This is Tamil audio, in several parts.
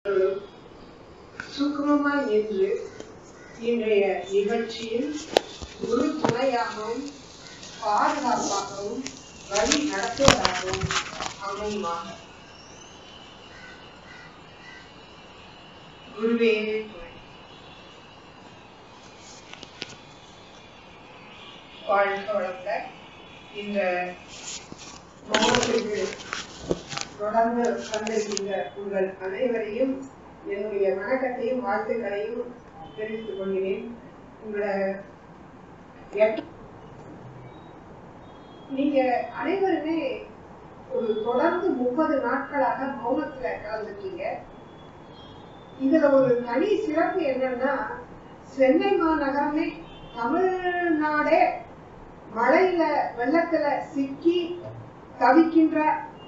சுக்குமமாய் நின்று இன்றைய நிகழ்ச்சியில் குரு துணையாகவும் பாதுகாப்பாகவும் வழி நடத்துவதாகவும் அமையுமாக குருவே துணை வாழ்க வளர்ந்த இந்த மௌனத்திற்கு தொடர்ந்து வந்திருக்கின்ற உங்கள் அனைவரையும் என்னுடைய வணக்கத்தையும் வாழ்த்துக்களையும் தெரிவித்துக் கொள்கிறேன் உங்களை எட்- நீங்க அனைவருமே ஒரு தொடர்ந்து முப்பது நாட்களாக மௌனத்துல கலந்துருக்கீங்க இதுல ஒரு தனி சிறப்பு என்னன்னா சென்னை மாநகரமே தமிழ்நாடே மழையில வெள்ளத்துல சிக்கி தவிக்கின்ற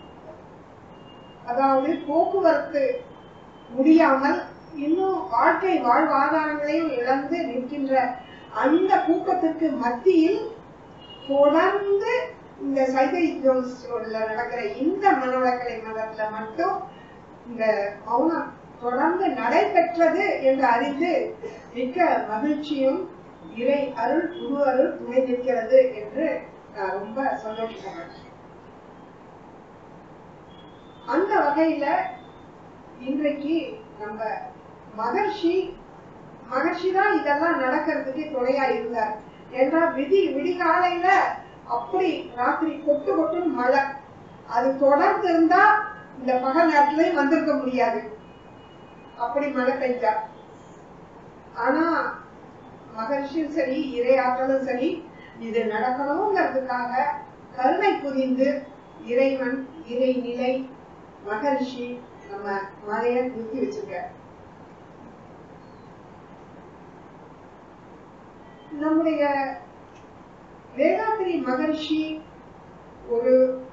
அதாவது போக்குவரத்து முடியாமல் இன்னும் வாழ்க்கை வாழ்வாதாரங்களையும் இழந்து நிற்கின்ற அந்த கூட்டத்திற்கு மத்தியில் தொடர்ந்து இந்த சைதை ஜோன்ஸ் ரோட்ல நடக்கிற இந்த மனவளக்கலை மலர்ல மட்டும் இந்த மௌனம் தொடர்ந்து நடைபெற்றது என்று அறிந்து மிக்க மகிழ்ச்சியும் இறை அருள் குரு அருள் துணை நிற்கிறது என்று நான் ரொம்ப சந்தோஷப்படுறேன் அந்த வகையில இன்றைக்கு நம்ம மகர்ஷி மகர்ஷி தான் இதெல்லாம் நடக்கிறதுக்கு துணையா இருந்தார் ஏன்னா விதி விடிகாலையில அப்படி ராத்திரி கொட்டு கொட்டுன்னு மழை அது தொடர்ந்து இருந்தா இந்த பகல் நேரத்துலயும் வந்திருக்க முடியாது அப்படி மழை பெஞ்சா ஆனா மகர்ஷியும் சரி இறை ஆற்றலும் சரி இது நடக்கணுங்கிறதுக்காக கருணை புரிந்து இறைவன் இறை நிலை மகர்ஷி நம்ம மழைய நிறுத்தி வச்சிருக்க நம்முடைய வேதாத்திரி மகர்ஷி ஒரு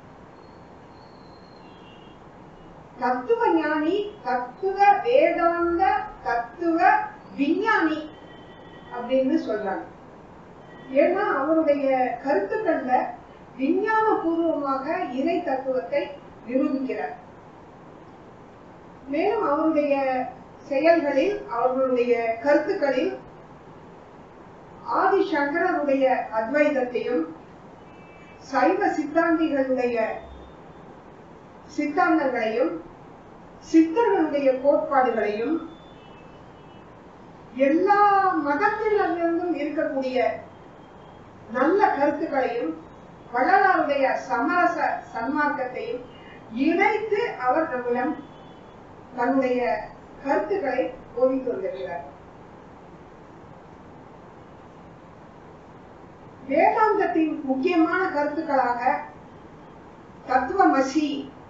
தத்துவ ஞானி தத்துவ வேதாந்த தத்துவ விஞ்ஞானி அப்படின்னு சொல்றாங்க ஏன்னா அவருடைய கருத்துக்கள்ல விஞ்ஞான பூர்வமாக இறை தத்துவத்தை நிரூபிக்கிறார் மேலும் அவருடைய செயல்களில் அவர்களுடைய கருத்துக்களில் ஆதி சங்கரனுடைய அத்வைதத்தையும் சைவ சித்தாந்திகளுடைய சித்தாந்தங்களையும் சித்தர்களுடைய கோட்பாடுகளையும் எல்லா மதத்திலிருந்தும் இருக்கக்கூடிய நல்ல கருத்துக்களையும் வள்ளலாருடைய சமரச சன்மார்க்கத்தையும் இணைத்து அவர் நம்மிடம் தன்னுடைய கருத்துக்களை போதித்து வந்திருக்கிறார் வேதாந்தத்தின் முக்கியமான கருத்துக்களாக தத்துவமசி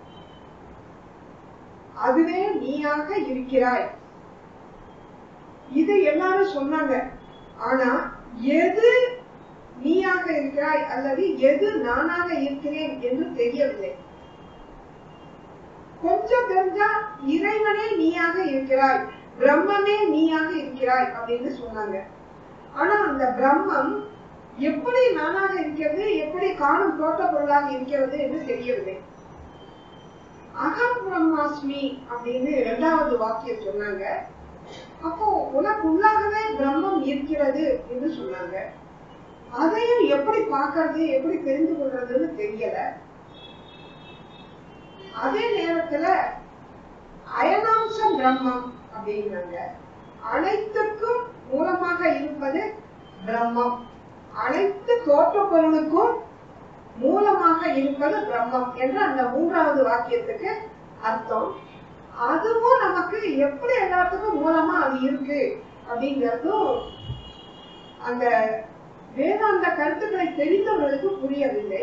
அதுவே நீயாக இருக்கிறாய் இது எல்லாரும் சொன்னாங்க ஆனா எது நீயாக இருக்கிறாய் அல்லது எது நானாக இருக்கிறேன் என்று தெரியவில்லை கொஞ்சம் தெரிஞ்சா இறைவனே நீயாக இருக்கிறாய் பிரம்மமே நீயாக இருக்கிறாய் அப்படின்னு சொன்னாங்க ஆனா அந்த பிரம்மம் எப்படி நானாக இருக்கிறது எப்படி காணும் தோட்ட பொருளாக இருக்கிறது என்று தெரியவில்லை அகம் பிரம்மாஸ்மி அப்படின்னு இரண்டாவது வாக்கியம் சொன்னாங்க அப்போ உனக்குள்ளாகவே பிரம்மம் இருக்கிறது என்று சொன்னாங்க அதையும் எப்படி பார்க்கறது எப்படி தெரிந்து கொள்றதுன்னு தெரியல அதே நேரத்துல அயனாம்சம் பிரம்மம் அப்படிங்கிறாங்க அனைத்துக்கும் மூலமாக இருப்பது பிரம்மம் அனைத்து தோற்ற பொருளுக்கும் மூலமாக இருப்பது பிரம்மம் என்ற அந்த மூன்றாவது வாக்கியத்துக்கு அர்த்தம் அதுவும் நமக்கு எப்படி எல்லாத்துக்கும் மூலமா அது இருக்கு அப்படிங்கறதும் அந்த வேதாந்த கருத்துக்களை தெரிந்தவர்களுக்கு புரியவில்லை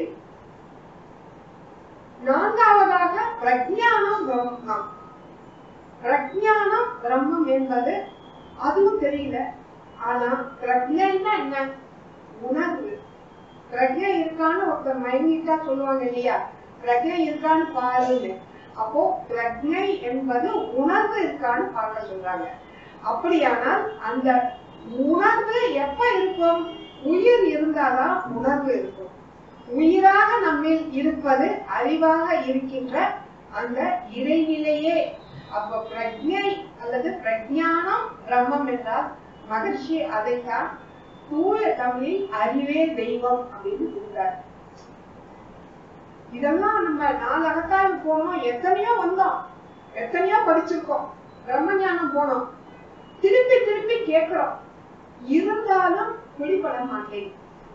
நான்காவதாக பிரஜானம் பிரம்மம் பிரஜானம் பிரம்மம் என்பது அதுவும் தெரியல ஆனா பிரஜைன்னா என்ன உணர்வு பிரஜை இருக்கான்னு ஒருத்தர் மயங்கிட்டா சொல்லுவாங்க இல்லையா பிரஜை இருக்கான்னு பாருங்க அப்போ பிரஜை என்பது உணர்வு இருக்கான்னு பார்க்க சொல்றாங்க அப்படியானால் அந்த உணர்வு எப்ப இருக்கும் உயிர் இருந்தாதான் உணர்வு இருக்கும் உயிராக நம்மில் இருப்பது அறிவாக இருக்கின்ற அந்த இறைநிலையே அப்ப பிரக்ஞை அல்லது பிரஜானம் பிரம்மம் என்றால் மகர்ஷி அதைத்தான் தூய தமிழில் அறிவே தெய்வம் அப்படின்னு கொடுத்தார் இதெல்லாம் நம்ம நாலு அகத்தாயம் போனோம் எத்தனையோ வந்தோம் எத்தனையோ படிச்சிருக்கோம் பிரம்ம ஞானம் போனோம் திருப்பி திருப்பி கேட்கிறோம் இருந்தாலும் பிடிபட மாட்டேன்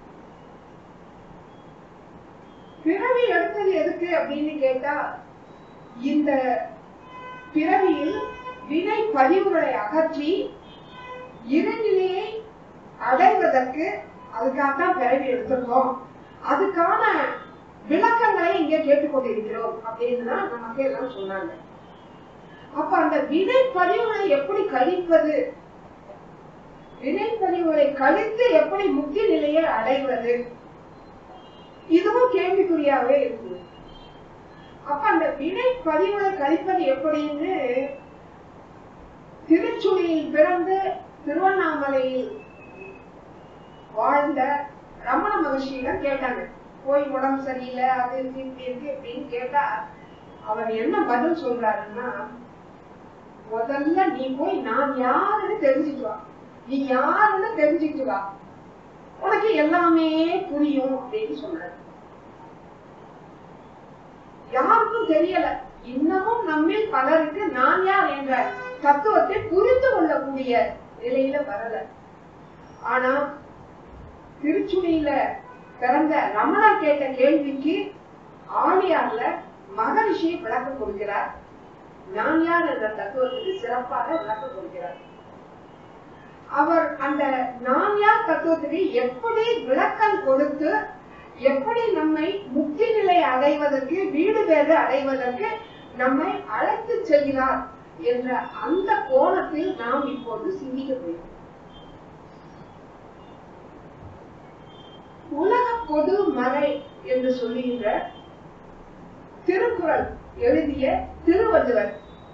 பிறவி எடுத்தது எதுக்கு அப்படின்னு கேட்டா இந்த பிறவியில் வினை பதிவுகளை அகற்றி இறைநிலையை அடைவதற்கு அதுக்காகத்தான் பிறவி எடுத்திருக்கோம் அதுக்கான விளக்கங்களை இங்க கேட்டுக்கொண்டிருக்கிறோம் அப்படின்னு தான் நமக்கு எல்லாம் சொன்னாங்க அப்ப அந்த வினை பதிவுகளை எப்படி கழிப்பது வினை பதிவுகளை கழித்து எப்படி முக்தி நிலையை அடைவது இதுவும் கேள்விக்குறியாவே இருக்குது அப்ப அந்த வினை பதிவுகளை கழிப்பது எப்படின்னு திருச்சுழியில் பிறந்து திருவண்ணாமலையில் வாழ்ந்த ரமண மகர்ஷியிடம் கேட்டாங்க போய் உடம்பு சரியில்லை அது இருக்கு இப்படி இருக்கு அப்படின்னு கேட்டா அவர் என்ன பதில் சொல்றாருன்னா முதல்ல நீ போய் நான் யாருன்னு தெரிஞ்சுட்டு வா நீ யாருன்னு தெரிஞ்சுட்டு வா உனக்கு எல்லாமே புரியும் அப்படின்னு சொன்னாரு யாருக்கும் தெரியல இன்னமும் நம்மில் பலருக்கு நான் யார் என்ற தத்துவத்தை புரிந்து கொள்ளக்கூடிய நிலையில வரல ஆனா திருச்சுழியில பிறந்த ரமணர் கேட்ட கேள்விக்கு ஆழியார்ல மகரிஷி விளக்கம் கொடுக்கிறார் நான் யார் என்ற தத்துவத்துக்கு சிறப்பாக விளக்கம் கொடுக்கிறார் அவர் அந்த நான் யார் தத்துவத்துக்கு எப்படி விளக்கம் கொடுத்து எப்படி நம்மை முக்தி நிலை அடைவதற்கு வீடு பேறு அடைவதற்கு நம்மை அழைத்து செல்கிறார் என்ற அந்த கோணத்தில் நாம் இப்போது சிந்திக்க முடியும் உலக பொது மறை என்று சொல்லுகின்ற திருக்குறள் எழுதிய திருவள்ளுவர்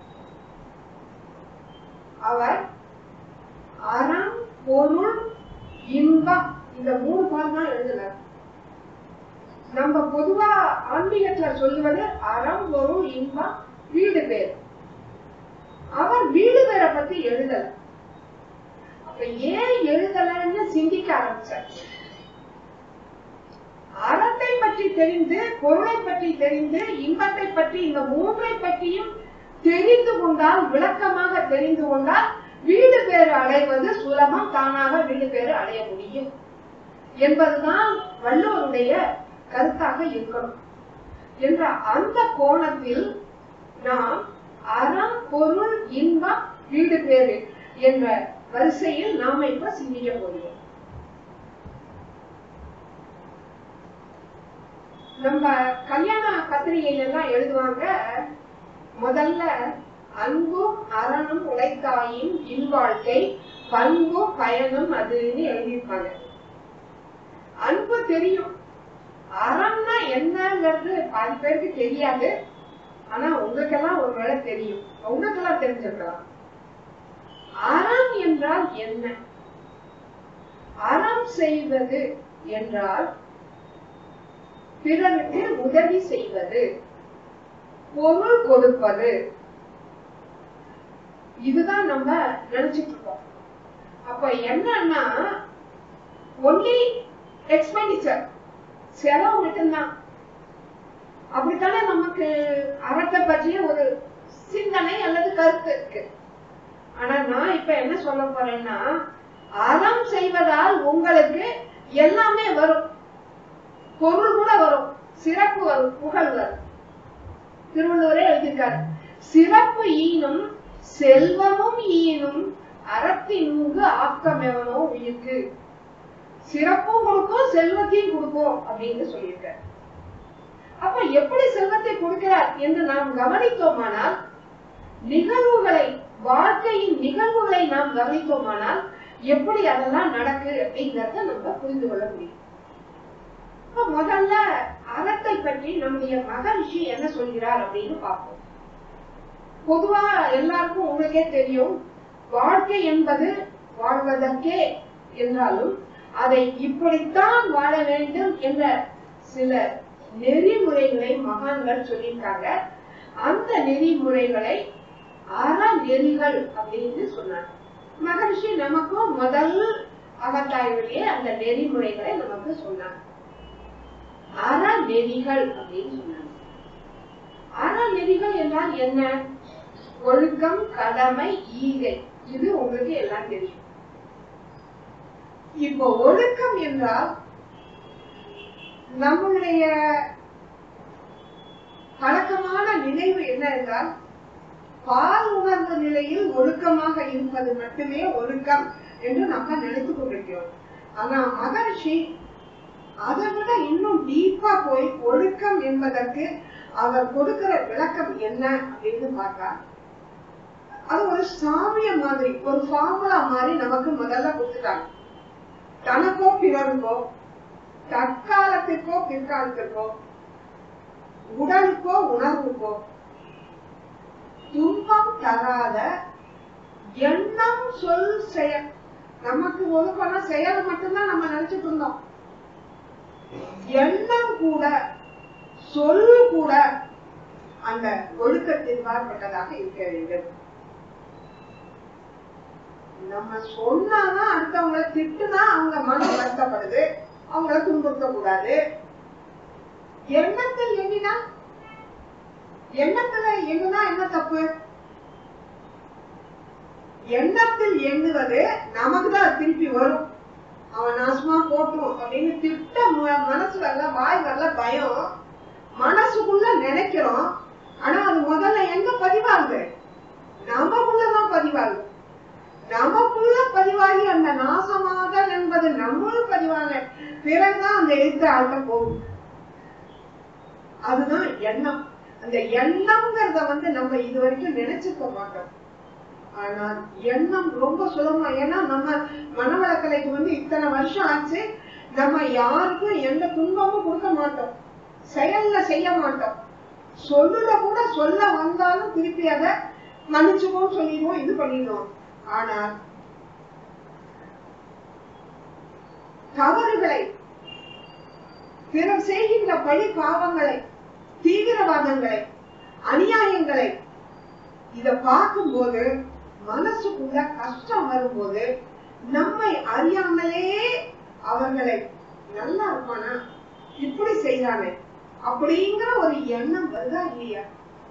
அவர் அறம் பொருள் இன்பம் இந்த மூணு பால் தான் எழுதினார் நம்ம பொதுவா ஆன்மீகத்துல சொல்லுவது அறம் பொருள் இன்பம் வீடு பேர் அவர் வீடு பேரை பத்தி எழுதல அப்ப ஏன் எழுதலன்னு சிந்திக்க ஆரம்பிச்சார் அறத்தை பற்றி தெரிந்து பொருளை பற்றி தெரிந்து இன்பத்தை பற்றி இந்த மூன்றை பற்றியும் தெரிந்து கொண்டால் விளக்கமாக தெரிந்து கொண்டால் வீடு பேறு அடைவது சுலபம் தானாக வீடு பேறு அடைய முடியும் என்பதுதான் வள்ளுவருடைய கருத்தாக இருக்கணும் என்ற அந்த கோணத்தில் நாம் அறம் பொருள் இன்பம் வீடு பேறு என்ற வரிசையில் நாம இப்ப சிந்திக்க போகிறோம் நம்ம கல்யாண பத்திரிகையில எல்லாம் எழுதுவாங்க முதல்ல அன்பும் அறனும் உழைத்தாயின் இல்வாழ்க்கை பண்பும் பயனும் அதுன்னு எழுதியிருப்பாங்க அன்பு தெரியும் அறம்னா என்னங்கிறது பாதி பேருக்கு தெரியாது ஆனா உங்களுக்கெல்லாம் ஒருவேளை தெரியும் உங்களுக்கெல்லாம் தெரிஞ்சிருக்கலாம் அறம் என்றால் என்ன அறம் செய்வது என்றால் பிறருக்கு உதவி செய்வது பொருள் கொடுப்பது இதுதான் நம்ம நினைச்சிட்டு இருக்கோம் அப்ப என்னன்னா ஒன்லி எக்ஸ்பெண்டிச்சர் செலவு மட்டும்தான் அப்படித்தானே நமக்கு அறத்தை பற்றிய ஒரு சிந்தனை அல்லது கருத்து இருக்கு ஆனா நான் இப்ப என்ன சொல்ல போறேன்னா அறம் செய்வதால் உங்களுக்கு எல்லாமே வரும் பொருள் கூட வரும் சிறப்பு வரும் புகழ் வரும் திருவள்ளுவரே எழுதியிருக்காரு சிறப்பு ஈனும் செல்வமும் ஈனும் அறத்தினுங்கு ஆக்கமெவனோ உயிர்க்கு சிறப்பும் கொடுக்கும் செல்வத்தையும் கொடுக்கும் அப்படின்னு சொல்லியிருக்காரு அப்ப எப்படி செல்வத்தை கொடுக்கிறார் என்று நாம் கவனித்தோமானால் நிகழ்வுகளை வாழ்க்கையின் நிகழ்வுகளை நாம் கவனித்தோமானால் எப்படி அதெல்லாம் நடக்கு அப்படிங்கறத நம்ம புரிந்து கொள்ள முடியும் இப்ப முதல்ல அறத்தை பற்றி நம்முடைய மகரிஷி என்ன சொல்கிறார் அப்படின்னு பார்ப்போம் பொதுவா எல்லாருக்கும் உங்களுக்கே தெரியும் வாழ்க்கை என்பது வாழ்வதற்கே என்றாலும் அதை இப்படித்தான் வாழ வேண்டும் என்ற சில நெறிமுறைகளை மகான்கள் சொல்லியிருக்காங்க அந்த நெறிமுறைகளை அறநெறிகள் அப்படின்னு சொன்னார் மகரிஷி நமக்கும் முதல் அகத்தாய்விலேயே அந்த நெறிமுறைகளை நமக்கு சொன்னார் அறநெறிகள் அப்படின்னு சொன்னாங்க அறநெறிகள் என்றால் என்ன ஒழுக்கம் கடமை ஈகை இது உங்களுக்கு எல்லாம் தெரியும் இப்போ ஒழுக்கம் என்றால் நம்முடைய பழக்கமான நினைவு என்ன என்றால் பால் உணர்ந்த நிலையில் ஒழுக்கமாக இருப்பது மட்டுமே ஒழுக்கம் என்று நம்ம நினைத்துக் கொண்டிருக்கிறோம் ஆனா மகர்ஷி அதை விட இன்னும் டீப்பா போய் ஒழுக்கம் என்பதற்கு அவர் கொடுக்கிற விளக்கம் என்ன அப்படின்னு பார்த்தா அது ஒரு சாமிய மாதிரி ஒரு ஃபார்முலா மாதிரி நமக்கு முதல்ல கொடுத்துட்டாங்க தனக்கோ பிறருக்கோ தற்காலத்திற்கோ பிற்காலத்திற்கோ உடலுக்கோ உணர்வுக்கோ துன்பம் தராத எண்ணம் சொல் செயல் நமக்கு ஒழுக்கம்னா செயல் மட்டும்தான் நம்ம நினைச்சிட்டு இருந்தோம் எண்ணம் கூட சொல் கூட அந்த ஒழுக்கத்தின் பார்ப்பட்டதாக இருக்க வேண்டும் நம்ம சொன்னாதான் அடுத்தவங்களை திட்டுனா அவங்க மனம் வருத்தப்படுது அவங்கள துன்புறுத்த கூடாது எண்ணத்தில் எண்ணினா எண்ணத்துல எண்ணுனா என்ன தப்பு எண்ணத்தில் எண்ணுவது நமக்கு தான் திருப்பி வரும் அவன் நாசமா போட்டும் அப்படின்னு திட்ட மு- மனசு வரல வாய் வரல பயம் மனசுக்குள்ள நினைக்கிறோம் ஆனா அது முதல்ல எங்க பதிவாகுது நமக்குள்ளதான் பதிவாகுது நமக்குள்ள பதிவாகி அந்த நாசமாதல் என்பது நம்முள் பதிவான பிறகுதான் அந்த எழுத்து ஆழ்த்த போகும் அதுதான் எண்ணம் அந்த எண்ணம்ங்கிறத வந்து நம்ம இது வரைக்கும் நினைச்சிருக்க மாட்டோம் ஆனால் எண்ணம் ரொம்ப சுலபம் ஏன்னா நம்ம மனவளக்கலைக்கு வந்து இத்தனை வருஷம் ஆச்சு நம்ம யாருக்கும் எந்த துன்பமும் கொடுக்க மாட்டோம் செயல்ல செய்ய மாட்டோம் சொல்லுல கூட சொல்ல வந்தாலும் திருப்பி அதை மன்னிச்சுவோம் சொல்லிடுவோம் இது பண்ணிடுவோம் ஆனால் தவறுகளை பிறர் செய்கின்ற பழி பாவங்களை தீவிரவாதங்களை அநியாயங்களை இத பார்க்கும்போது மனசுக்குள்ள கஷ்டம் வரும்போது நம்மை அறியாமலே அவர்களை நல்லா இருப்பானா இப்படி செய்யறானே அப்படிங்கிற ஒரு எண்ணம் வருதா இல்லையா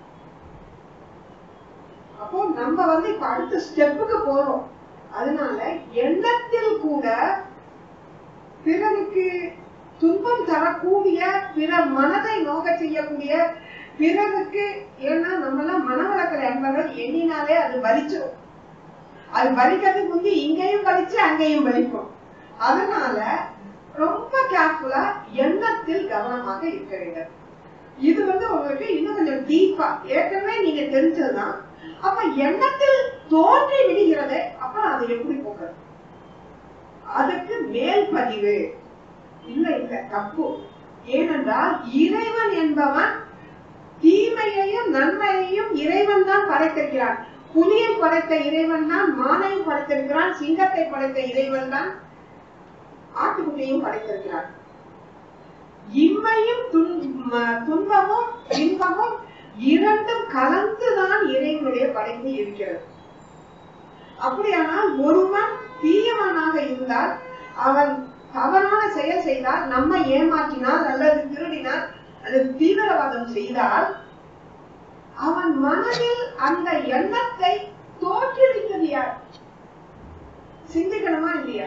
அப்போ நம்ம வந்து இப்ப அடுத்த ஸ்டெப்புக்கு போறோம் அதனால எண்ணத்தில் கூட பிறருக்கு துன்பம் தரக்கூடிய பிறர் மனதை நோக்க செய்யக்கூடிய பிறருக்கு ஏன்னா நம்ம எல்லாம் மனவளக்கலை என்பவர்கள் எண்ணினாலே அது வலிச்சிடும் அது வலிக்கிறதுக்கு முந்தி இங்கேயும் வலிச்சு அங்கேயும் வலிக்கும் அதனால ரொம்ப கேர்ஃபுல்லா எண்ணத்தில் கவனமாக இருக்க வேண்டும் இது வந்து உங்களுக்கு இன்னும் கொஞ்சம் டீப்பா ஏற்கனவே நீங்க தெரிஞ்சதுதான் அப்ப எண்ணத்தில் தோன்றி விடுகிறது அப்புறம் அது எப்படி போகிறது அதுக்கு மேல் பதிவு இல்ல இல்ல தப்பு ஏனென்றால் இறைவன் என்பவன் தீமையையும் நன்மையையும் இறைவன் தான் படைத்திருக்கிறான் புலியை படைத்த இறைவன் தான் மானையும் படைத்திருக்கிறான் சிங்கத்தை படைத்த இறைவன் தான் ஆட்டுக்குட்டியையும் படைத்திருக்கிறான் இம்மையும் துன்- ம- துன்பமும் இன்பமும் இரண்டும் கலந்துதான் இறைவனுடைய படைப்பு இருக்கிறது அப்படியானால் ஒருவன் தீயவனாக இருந்தால் அவன் தவறான செயல் செய்தால் நம்மை ஏமாற்றினால் அல்லது திருடினால் அல்லது தீவிரவாதம் செய்தால் அவன் மனதில் அந்த எண்ணத்தை தோற்றுவித்தது யார் சிந்திக்கணுமா இல்லையா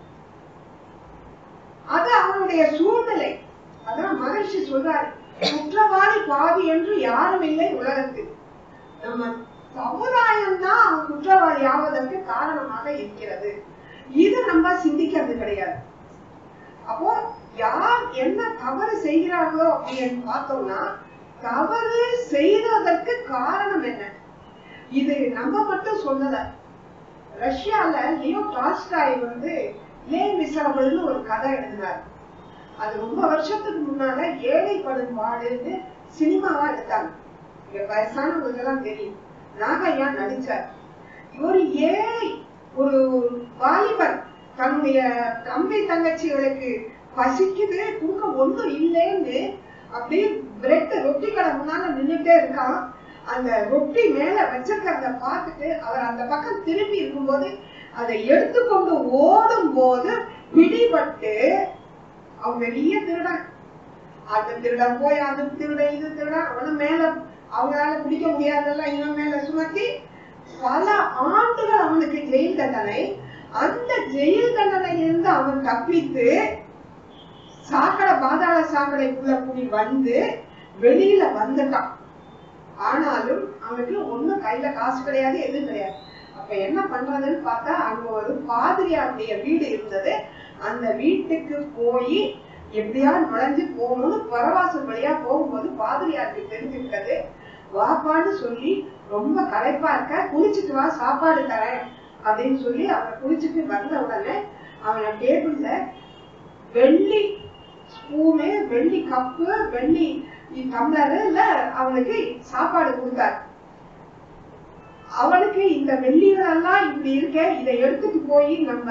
அது அவனுடைய சூழ்நிலை அதான் மகிழ்ச்சி சொல்றாரு குற்றவாளி பாவி என்று யாரும் இல்லை உலகத்தில் நம்ம சமுதாயம் தான் அவன் குற்றவாளி ஆவதற்கு காரணமாக இருக்கிறது இது நம்ம சிந்திக்கிறது கிடையாது அப்போ யார் என்ன தவறு செய்கிறார்களோ அப்படின்னு பார்த்தோம்னா தவறு செய்ததற்கு காரணம் என்ன இது நம்ம மட்டும் சொல்லல ரஷ்யால லியோ டால்ஸ்டாய் வந்து லே மிசரபிள்னு ஒரு கதை எழுதினார் அது ரொம்ப வருஷத்துக்கு முன்னால ஏழை படும் பாடுன்னு சினிமாவா எடுத்தாங்க இங்க வயசானவங்களுக்கு எல்லாம் தெரியும் நாகையா நடிச்சார் ஒரு ஏழை ஒரு வாலிபர் தன்னுடைய தம்பி தங்கச்சிகளுக்கு பசிக்குது கொடுக்க ஒண்ணும் இல்லைன்னு அப்படியே பிரெட் ரொட்டி கடை முன்னால நின்னுட்டே இருக்கான் அந்த ரொட்டி மேல வச்சிருக்கிறத பார்த்துட்டு அவர் அந்த பக்கம் திரும்பி இருக்கும்போது அதை எடுத்துக்கொண்டு ஓடும் போது பிடிபட்டு அவன் பெரிய திருடன் அந்த திருடன் போய் அது திருடன் இது திருடன் அவனும் மேல அவங்களால பிடிக்க முடியாதல்ல இவன் மேல சுமத்தி பல ஆண்டுகள் அவனுக்கு ஜெயில் தண்டனை அந்த ஜெயில் தண்டனையிலிருந்து அவன் தப்பித்து சாக்கடை பாதாள சாக்கடைக்குள்ள கூடி வந்து வெளியில வந்துட்டான் ஆனாலும் அவனுக்கு ஒண்ணும் கையில காசு கிடையாது எதுவும் கிடையாது அப்ப என்ன பண்றதுன்னு பார்த்தா அங்க ஒரு பாதிரியாருடைய வீடு இருந்தது அந்த வீட்டுக்கு போய் எப்படியாவது நுழைஞ்சு போகணும்னு பரவாசல் வழியா போகும்போது பாதிரியாருக்கு தெரிஞ்சிருக்கிறது வாப்பான்னு சொல்லி ரொம்ப களைப்பா இருக்க குளிச்சுட்டு வா சாப்பாடு தரேன் அப்படின்னு சொல்லி அவனை குளிச்சுட்டு வந்த உடனே அவனை டேபிள்ல வெள்ளி ஸ்பூனு வெள்ளி கப்பு வெள்ளி டம்ளர்ல அவனுக்கு சாப்பாடு கொடுத்தார் அவனுக்கு இந்த வெள்ளிகளெல்லாம் இப்படி இருக்க இதை எடுத்துட்டு போய் நம்ம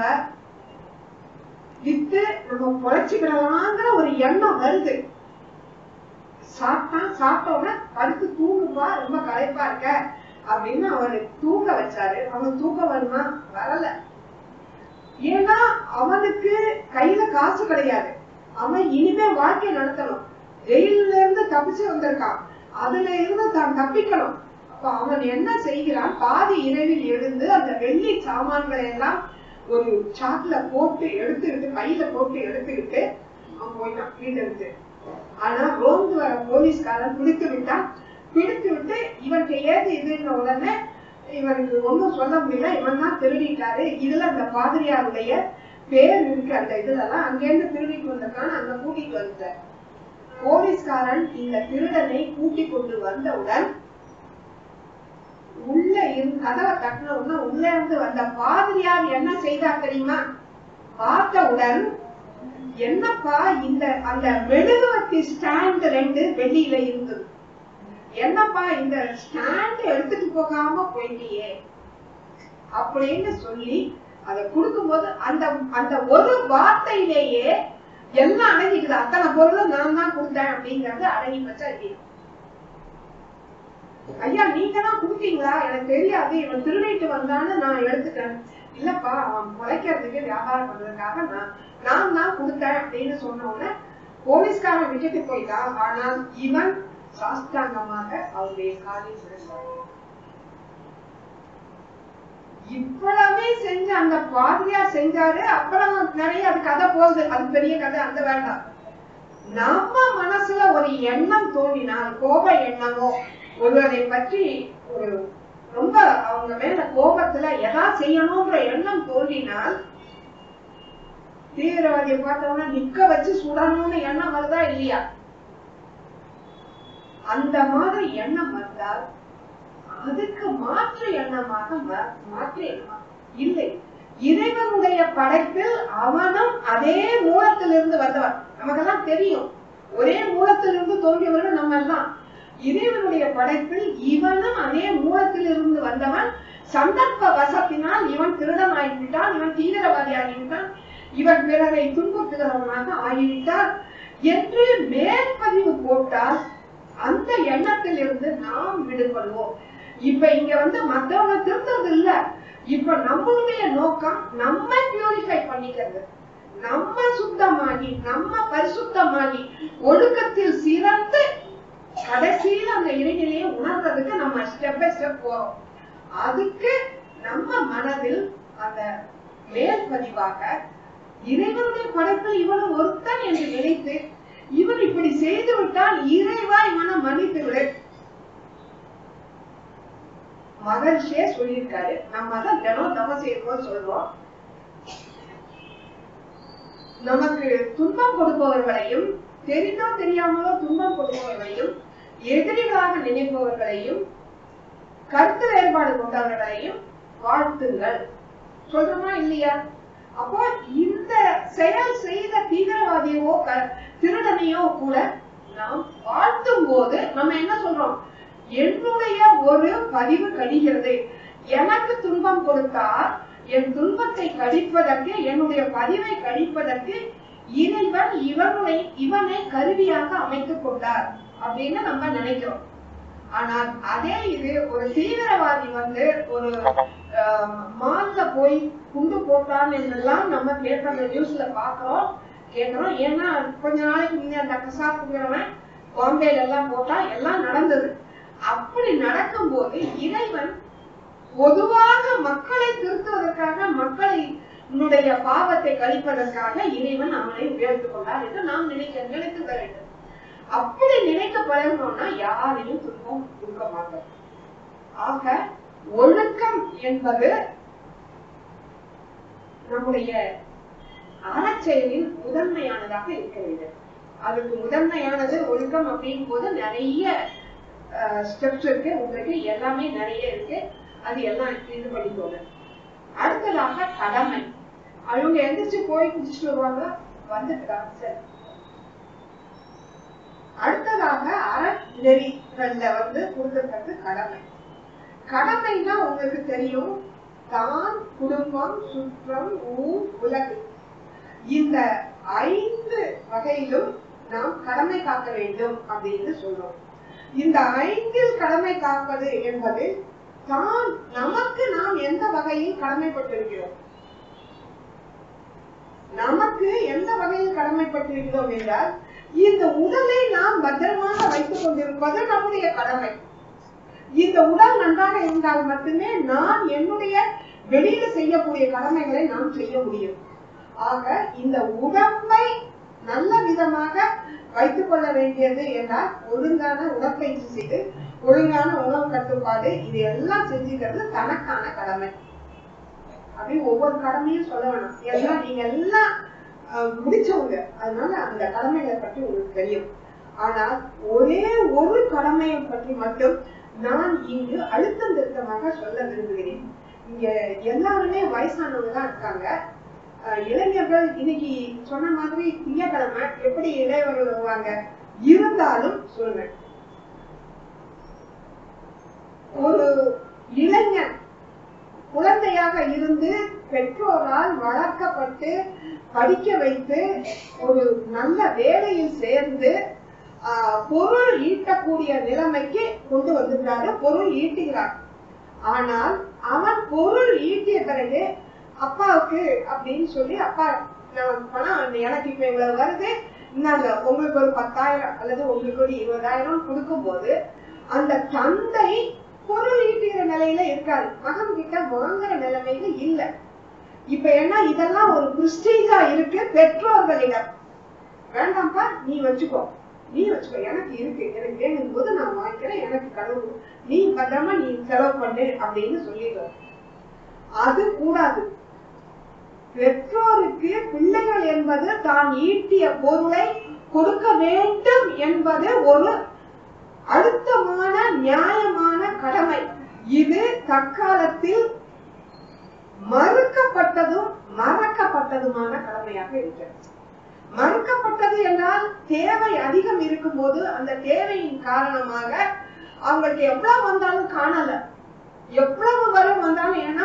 வித்து நம்ம பொழைச்சுக்கிடலாங்கிற ஒரு எண்ணம் வருது சாப்பிட்டான் சாப்பிட்ட உடனே படுத்து தூங்குப்பா ரொம்ப களைப்பா இருக்க அப்படின்னு அவனை தூங்க வச்சாரு அவன் தூக்கம் வருமா வரல ஏன்னா அவனுக்கு கையில காசு கிடையாது அவன் இனிமே வாழ்க்கை நடத்தணும் ஜெயில இருந்து தப்பிச்சு வந்திருக்கான் அதுல இருந்து தான் தப்பிக்கணும் அப்ப அவன் என்ன செய்கிறான் பாதி இரவில் எழுந்து அந்த வெள்ளி சாமான்களை எல்லாம் ஒரு சாக்குல போட்டு எடுத்துக்கிட்டு கையில போட்டு எடுத்துக்கிட்டு அவன் போயிட்டான் வீட்டெடுத்து ஆனா ரோந்து வர போலீஸ்காரன் பிடித்து விட்டான் பிடித்து விட்டு இவனுக்கு ஏது இதுன்ற உடனே இவனுக்கு ஒண்ணும் சொல்ல முடியல இவன் தான் திருடிட்டாரு இதுல அந்த பாதிரியாருடைய பேர் இருக்கு அந்த இதுலலாம் அங்கேருந்து திருடிட்டு வந்திருக்கான் அங்க கூட்டிட்டு வந்த போலீஸ்காரன் இந்த திருடனை கூட்டி கொண்டு வந்தவுடன் உள்ள இருந்து கதவை தட்டின உடனே உள்ள இருந்து வந்த பாதிரியார் என்ன செய்தார் தெரியுமா பார்த்தவுடன் என்னப்பா இந்த அந்த மெழுகுவர்த்தி ஸ்டாண்ட் ரெண்டு வெளியில இருந்தது என்னப்பா இந்த ஸ்டாண்ட் எடுத்துட்டு போகாம போயிட்டியே அப்படின்னு சொல்லி அதை கொடுக்கும்போது அந்த அந்த ஒரு வார்த்தையிலேயே எல்லாம் அடங்கிக்குது அத்தனை பொருளும் நான் தான் கொடுத்தேன் அப்படிங்கறது அடங்கி வச்சா இல்லையா ஐயா நீங்க தான் கொடுத்தீங்களா எனக்கு தெரியாது இவன் திருடிட்டு வந்தான்னு நான் எடுத்துட்டேன் இல்லப்பா அவன் முளைக்கிறதுக்கு வியாபாரம் பண்றதுக்காக நான் நான் தான் கொடுத்தேன் அப்படின்னு சொன்ன உடனே போலீஸ்காரன் விட்டுட்டு போயிட்டான் ஆனால் இவன் சாஸ்தாங்கமாக அவருடைய காலில் விழுந்தான் இவ்வளவே செஞ்ச அந்த பாதிரியார் செஞ்சாரு அப்புறம் நிறைய அது கதை போகுது அது பெரிய கதை அந்த வேண்டாம் நம்ம மனசுல ஒரு எண்ணம் தோன்றினால் கோப எண்ணமோ ஒருவரை பற்றி ஒரு ரொம்ப அவங்க மேல கோபத்துல எதா செய்யணும்ன்ற எண்ணம் தோன்றினால் தீவிரவாதியை பார்த்தோம்னா நிக்க வச்சு சுடணும்னு எண்ணம் வருதா இல்லையா அந்த மாதிரி எண்ணம் வந்தால் அதுக்கு மாற்று எண்ணமாக மா- மாற்று எண்ணமா இல்லை இறைவனுடைய படைப்பில் அவனும் அதே மூலத்திலிருந்து வந்தவன் நமக்கெல்லாம் தெரியும் ஒரே மூலத்திலிருந்து தோன்றியவர்கள் நம்ம எல்லாம் இறைவனுடைய படைப்பில் இவனும் அதே மூலத்திலிருந்து வந்தவன் சந்தர்ப்ப வசத்தினால் இவன் திருடன் ஆகிவிட்டான் இவன் தீவிரவாதி ஆகிவிட்டான் இவன் பிறரை துன்புறுத்துகிறவனாக ஆகிவிட்டான் என்று மேற்பதிவு போட்டால் அந்த எண்ணத்தில் இருந்து நாம் விடுபடுவோம் இப்ப இங்க வந்து மத்தவங்க திருத்தது இல்ல இப்ப நம்மளுடைய நோக்கம் நம்ம பியூரிஃபை பண்ணிக்கிறது நம்ம சுத்தமாகி நம்ம பரிசுத்தமாகி ஒழுக்கத்தில் சிறந்து கடைசியில அந்த இறைநிலையை உணர்றதுக்கு நம்ம ஸ்டெப் பை ஸ்டெப் போறோம் அதுக்கு நம்ம மனதில் அந்த மேல் பதிவாக இறைவனுடைய படைப்பில் இவன் ஒருத்தன் என்று நினைத்து இவன் இப்படி செய்து விட்டால் இறைவா இவனை மன்னித்து விடு மகர்ஷியே சொல்லியிருக்காரு நம்ம தான் தினம் தவம் செய்யும்போது சொல்றோம் நமக்கு துன்பம் கொடுப்பவர்களையும் தெரிந்தோ தெரியாமலோ துன்பம் கொடுப்பவர்களையும் எதிரிகளாக நினைப்பவர்களையும் கருத்து வேறுபாடு கொண்டவர்களையும் வாழ்த்துங்கள் சொல்றோமா இல்லையா அப்போ இந்த செயல் செய்த தீவிரவாதியோ க- திருடனையோ கூட நாம் வாழ்த்தும் போது நம்ம என்ன சொல்றோம் என்னுடைய ஒரு பதிவு கழிகிறது எனக்கு துன்பம் கொடுத்தார் என் துன்பத்தை கழிப்பதற்கு என்னுடைய பதிவை கழிப்பதற்கு இறைவன் இவனுடைய இவனை கருவியாக அமைத்துக் கொண்டார் அப்படின்னு நம்ம நினைக்கிறோம் ஆனால் அதே இது ஒரு தீவிரவாதி வந்து ஒரு மால்ல போய் குண்டு போட்டான்னு எல்லாம் நம்ம பேப்பர்ல நியூஸ்ல பாக்குறோம் கேட்கிறோம் ஏன்னா கொஞ்ச நாளைக்கு முன்னே அந்த கசாப்புங்கிறவன் பாம்பேல எல்லாம் போட்டா எல்லாம் நடந்தது அப்படி நடக்கும்போது இறைவன் பொதுவாக மக்களை திருத்துவதற்காக மக்களை உன்னுடைய பாவத்தை கழிப்பதற்காக இறைவன் அவனை உயர்த்து கொண்டார் என்று நாம் நினைக்க நினைத்து வேண்டும் அப்படி நினைக்க பழகணும்னா யாரையும் துன்பம் கொடுக்க மாட்டோம் ஆக ஒழுக்கம் என்பது நம்முடைய அறச்செயலின் முதன்மையானதாக இருக்க வேண்டும் அதுக்கு முதன்மையானது ஒழுக்கம் அப்படின் போது நிறைய ஸ்டெப்ஸ் இருக்கு உங்களுக்கு எல்லாமே நிறைய இருக்கு அது எல்லாம் இது பண்ணிக்கோங்க அடுத்ததாக கடமை அவங்க எந்திரிச்சு போய் குடிச்சிட்டு வருவாங்க வந்துட்டாங்க சரி அடுத்ததாக அறநெறிகள்ல வந்து கொடுத்துருக்கிறது கடமை கடமைன்னா உங்களுக்கு தெரியும் தான் குடும்பம் சுற்றம் ஊர் உலகு இந்த ஐந்து வகையிலும் நாம் கடமை காக்க வேண்டும் அப்படின்னு சொல்றோம் இந்த ஐந்தில் கடமை காப்பது என்பது தான் நமக்கு நாம் எந்த வகையில் கடமைப்பட்டிருக்கிறோம் நமக்கு எந்த வகையில் கடமைப்பட்டிருக்கிறோம் என்றால் இந்த உடலை நாம் பத்திரமாக வைத்துக் கொண்டிருப்பது நம்முடைய கடமை இந்த உடல் நன்றாக இருந்தால் மட்டுமே நான் என்னுடைய வெளியில செய்யக்கூடிய கடமைகளை நாம் செய்ய முடியும் ஆக இந்த உடம்பை நல்ல விதமாக வைத்துக் கொள்ள வேண்டியது என்றால் ஒழுங்கான உடற்பயிற்சி செய்து ஒழுங்கான உணவு கட்டுப்பாடு இது எல்லாம் செஞ்சுக்கிறது தனக்கான கடமை அப்படி ஒவ்வொரு கடமையும் சொல்ல வேணாம் எல்லாம் நீங்க எல்லாம் முடிச்சவங்க அதனால அந்த கடமைகளை பற்றி உங்களுக்கு தெரியும் ஆனால் ஒரே ஒரு கடமையை பற்றி மட்டும் நான் இங்கு அழுத்தம் திருத்தமாக சொல்ல விரும்புகிறேன் இங்க எல்லாருமே வயசானவங்க தான் இருக்காங்க இளைஞர்கள் இன்னைக்கு சொன்ன மாதிரி திங்கக்கிழமை எப்படி இளையவர்கள் வருவாங்க இருந்தாலும் சொல்றேன் ஒரு இளைஞன் குழந்தையாக இருந்து பெற்றோரால் வளர்க்கப்பட்டு படிக்க வைத்து ஒரு நல்ல வேலையில் சேர்ந்து பொருள் ஈட்டக்கூடிய நிலைமைக்கு கொண்டு வந்துட்டாரு பொருள் ஈட்டுகிறார் ஆனால் அவன் பொருள் ஈட்டிய பிறகு அப்பாவுக்கு அப்படின்னு சொல்லி அப்பா பணம் எனக்கு இப்ப இவ்வளவு வருது இந்தாங்க உங்களுக்கு ஒரு பத்தாயிரம் அல்லது உங்களுக்கு ஒரு இருபதாயிரம் கொடுக்கும் போது அந்த தந்தை பொருள் ஈட்டுகிற நிலையில இருக்காரு மகன் கிட்ட வாங்குற நிலைமையில இல்ல இப்ப என்ன இதெல்லாம் ஒரு பிரிஸ்டீஜா இருக்கு பெற்றோர்களிடம் வேண்டாம்ப்பா நீ வச்சுக்கோ நீ வச்சுக்கோ எனக்கு இருக்கு எனக்கு வேணும் போது நான் வாங்கிக்கிறேன் எனக்கு கடவுள் நீ பத்திரமா நீ செலவு பண்ணு அப்படின்னு சொல்லிடுறோம் அது கூடாது பெற்றோருக்கு பிள்ளைகள் என்பது தான் ஈட்டிய பொருளை கொடுக்க வேண்டும் என்பது ஒரு அழுத்தமான நியாயமான கடமை இது தற்காலத்தில் மறுக்கப்பட்டதும் மறக்கப்பட்டதுமான கடமையாக இருக்கிறது மறுக்கப்பட்டது என்றால் தேவை அதிகம் இருக்கும் போது அந்த தேவையின் காரணமாக அவங்களுக்கு எவ்வளவு வந்தாலும் காணல எவ்வளவு வரும் வந்தாலும் ஏன்னா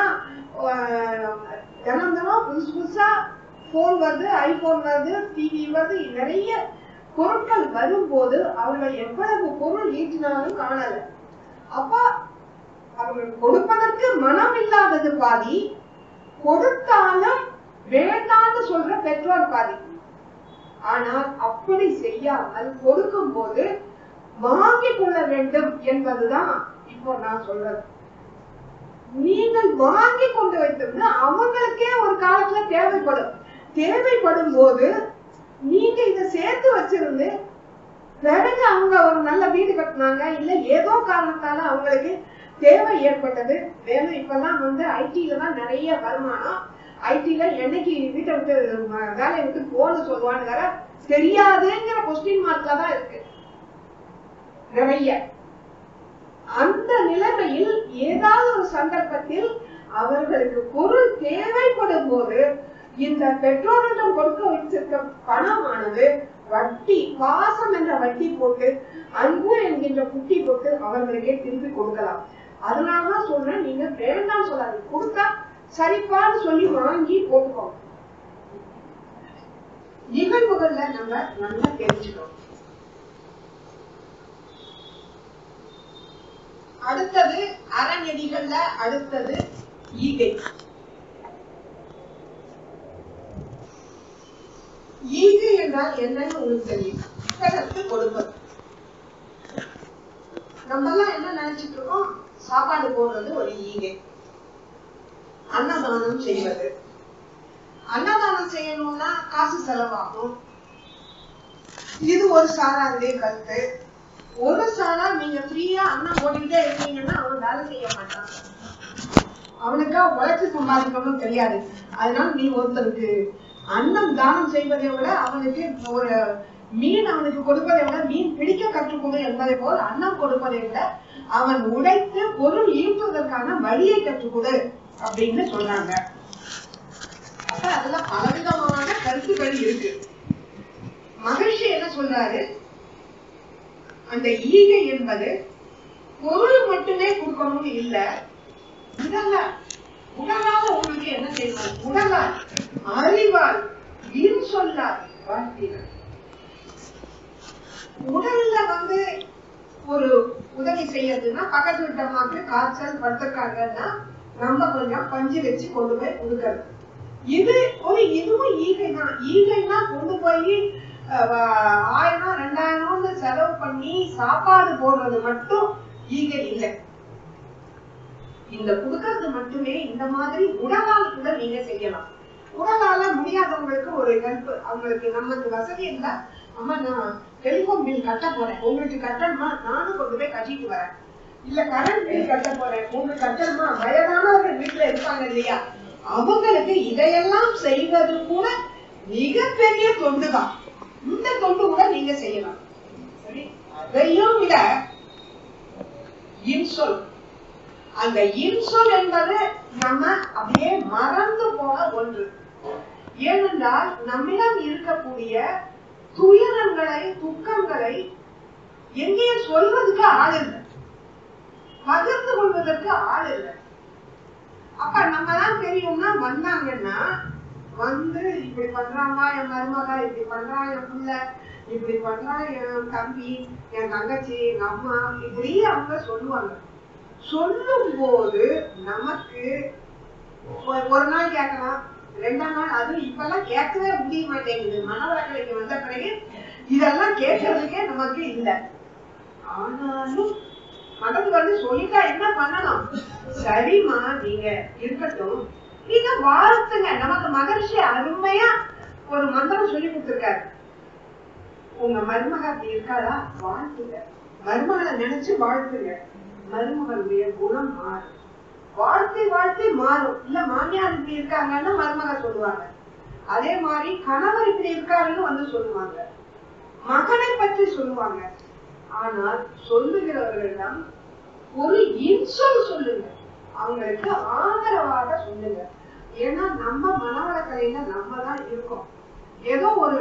தினம் தினம் புதுசு புதுசா போன் வருது ஐபோன் வருது டிவி வருது நிறைய பொருட்கள் வரும்போது அவர்கள் எவ்வளவு பொருள் ஈட்டினாலும் காணல அப்ப அவர்கள் கொடுப்பதற்கு மனம் இல்லாதது பாதி கொடுத்தாலும் வேண்டாம்னு சொல்ற பெற்றோர் பாதி ஆனால் அப்படி செய்யாமல் கொடுக்கும் போது வாங்கிக் கொள்ள வேண்டும் என்பதுதான் இப்போ நான் சொல்றது நீங்கள் வாங்கி கொண்டு வைத்தோம்னா அவங்களுக்கே ஒரு காலத்துல தேவைப்படும் தேவைப்படும் போது நீங்க இத சேர்த்து வச்சிருந்து பிறகு அவங்க ஒரு நல்ல வீடு கட்டினாங்க இல்ல ஏதோ காரணத்தால அவங்களுக்கு தேவை ஏற்பட்டது வேணும் இப்பெல்லாம் வந்து ஐடில தான் நிறைய வருமானம் ஐடில என்னைக்கு வீட்டை விட்டு வேலையை விட்டு போன்னு சொல்லுவான்னு வேற தெரியாதுங்கிற கொஸ்டின் மார்க்ல தான் இருக்கு நிறைய அந்த நிலைமையில் ஏதாவது ஒரு சந்தர்ப்பத்தில் அவர்களுக்கு பொருள் தேவைப்படும் போது இந்த பெற்றோரிடம் கொடுக்க வைத்திருக்க பணமானது வட்டி பாசம் என்ற வட்டி போட்டு அன்பு என்கின்ற குட்டி போட்டு அவர்களுக்கே திருப்பி கொடுக்கலாம் அதனாலதான் சொல்றேன் நீங்க வேண்டாம் சொல்லாது கொடுத்தா சரிப்பான்னு சொல்லி வாங்கி போட்டுக்கோங்க நிகழ்வுகள்ல நம்ம நல்லா தெரிஞ்சுக்கணும் அடுத்தது அறநெறிகள்ல அடுத்தது ஈகை ஈகை என்றால் என்னன்னு உங்களுக்கு தெரியும் பிறருக்கு கொடுப்பது நம்ம எல்லாம் என்ன நினைச்சிட்டு இருக்கோம் சாப்பாடு போடுறது ஒரு ஈகை அன்னதானம் செய்வது அன்னதானம் செய்யணும்னா காசு செலவாகும் இது ஒரு சாராருடைய கருத்து ஒரு சாரா நீங்க ஃப்ரீயா அண்ணன் போட்டுக்கிட்டே இருக்கீங்கன்னா அவன் வேலை செய்ய மாட்டான் அவனுக்கா உழைச்சு சம்பாதிக்கணும்னு தெரியாது அதனால நீ ஒருத்தருக்கு அன்னம் தானம் செய்வதை விட அவனுக்கு ஒரு மீன் அவனுக்கு கொடுப்பதை விட மீன் பிடிக்க கற்றுக்கொடு என்பதை போல் அன்னம் கொடுப்பதை விட அவன் உழைத்து பொருள் ஈட்டுவதற்கான வழியை கற்றுக்கொடு அப்படின்னு சொல்றாங்க அப்ப அதுல பலவிதமான கருத்துக்கள் இருக்கு மகிழ்ச்சி என்ன சொல்றாரு அந்த ஈகை என்பது பொருள் மட்டுமே கொடுக்கணும்னு இல்ல உடல உடலால உங்களுக்கு என்ன செய்யணும் உடலால் அறிவால் இன் சொல்லால் வாழ்த்தினார் உடல்ல வந்து ஒரு உதவி செய்யறதுன்னா பக்கத்து வீட்டம்மாக்கு காய்ச்சல் படுத்திருக்காங்கன்னா நம்ம கொஞ்சம் பஞ்சு வச்சு கொண்டு போய் கொடுக்கறது இது ஒரு இதுவும் ஈகை தான் ஈகைனா கொண்டு போய் அஹ், ஆயிரம் ரெண்டாயிரம்னு செலவு பண்ணி சாப்பாடு போடுறது மட்டும் ஈகை இல்லை இந்த கொடுக்கறது மட்டுமே இந்த மாதிரி உடலால் கூட நீங்க செய்யலாம் உடலால முடியாதவங்களுக்கு ஒரு ஹெல்ப் அவங்களுக்கு நமக்கு வசதி இல்ல அம்மா நான் டெலிபோன் பில் கட்ட போறேன் உங்களுக்கு கட்டணுமா நானும் கொண்டு போய் கட்டிட்டு வரேன் இல்ல கரண்ட் பில் கட்ட போறேன் உங்களுக்கு கட்டணுமா வயதானவர்கள் வீட்டுல இருப்பாங்க இல்லையா அவங்களுக்கு இதையெல்லாம் செய்வது கூட மிகப்பெரிய தொண்டுதான் இந்த தொண்டு கூட நீங்க செய்யலாம் சரி அதையும் விட இன்சொல் அந்த இன்சொல் என்பது நம்ம அப்படியே மறந்து போன ஒன்று ஏனென்றால் நம்மிடம் இருக்கக்கூடிய துயரங்களை துக்கங்களை எங்கேயும் சொல்வதற்கு ஆள் இல்லை பகிர்ந்து கொள்வதற்கு ஆள் இல்லை அப்ப நம்ம தான் தெரியும்னா வந்தாங்கன்னா வந்து இப்படி பண்றாமா என் மருமக இப்படி பண்றான் என் புள்ள இப்படி பண்றான் என் தம்பி என் தங்கச்சி எங்க அம்மா இப்படி அவங்க சொல்லுவாங்க சொல்லும் போது நமக்கு ஒரு- ஒரு நாள் கேட்கலாம் ரெண்டாம் நாள் அதுவும் இப்பெல்லாம் கேட்கவே முடிய மாட்டேங்குது மனவளக்கலைக்கு வந்த பிறகு இதெல்லாம் கேட்கறதுக்கே நமக்கு இல்லை ஆனாலும் மகன் வந்து சொல்லிட்டா என்ன பண்ணணும் சரிம்மா நீங்க இருக்கட்டும் நீங்க வாழ்த்துங்க நமக்கு மகர்ஷி அருமையா ஒரு மந்திரம் சொல்லி கொடுத்திருக்காரு உங்க மருமக அப்படி இருக்காளா வாழ்த்துங்க மருமகளை நினைச்சு வாழ்த்துங்க மருமகளுடைய குணம் மாறும் வாழ்த்தி வாழ்த்தி மாறும் இல்ல மாமியார் இப்படி இருக்காங்கன்னு மருமக சொல்லுவாங்க அதே மாதிரி கணவர் இப்படி இருக்காருன்னு வந்து சொல்லுவாங்க மகனை பற்றி சொல்லுவாங்க ஆனால் சொல்லுகிறவர்களிடம் ஒரு இன்சொல் சொல்லுங்க அவங்களுக்கு ஆதரவாக சொல்லுங்க ஏன்னா நம்ம மனவளக்கலையில நம்ம தான் இருக்கோம் ஏதோ ஒரு